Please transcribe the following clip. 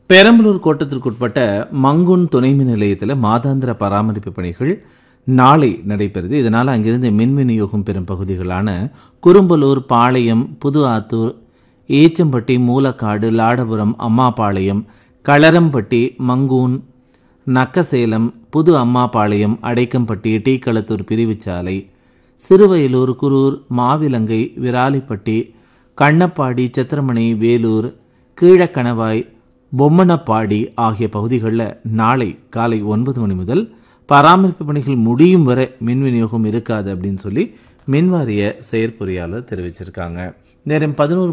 பெரம்பலூர் கோட்டத்திற்குட்பட்ட மங்குன் துணை மின் நிலையத்தில் மாதாந்திர பராமரிப்பு பணிகள் நாளை நடைபெறுது இதனால் அங்கிருந்து மின் விநியோகம் பெறும் பகுதிகளான குறும்பலூர் பாளையம் புது ஆத்தூர் ஏச்சம்பட்டி மூலக்காடு லாடபுரம் அம்மாபாளையம் களரம்பட்டி மங்கூன் நக்கசேலம் புது அம்மாபாளையம் அடைக்கம்பட்டி டீக்களத்தூர் பிரிவுச்சாலை சிறுவயலூர் குரூர் மாவிலங்கை விராலிப்பட்டி கண்ணப்பாடி சித்திரமணி வேலூர் கீழக்கணவாய் பொம்மனப்பாடி ஆகிய பகுதிகளில் நாளை காலை ஒன்பது மணி முதல் பராமரிப்பு பணிகள் முடியும் வரை மின் விநியோகம் இருக்காது அப்படின்னு சொல்லி மின்வாரிய செயற்பொறியாளர் தெரிவிச்சிருக்காங்க நேரம் பதினோரு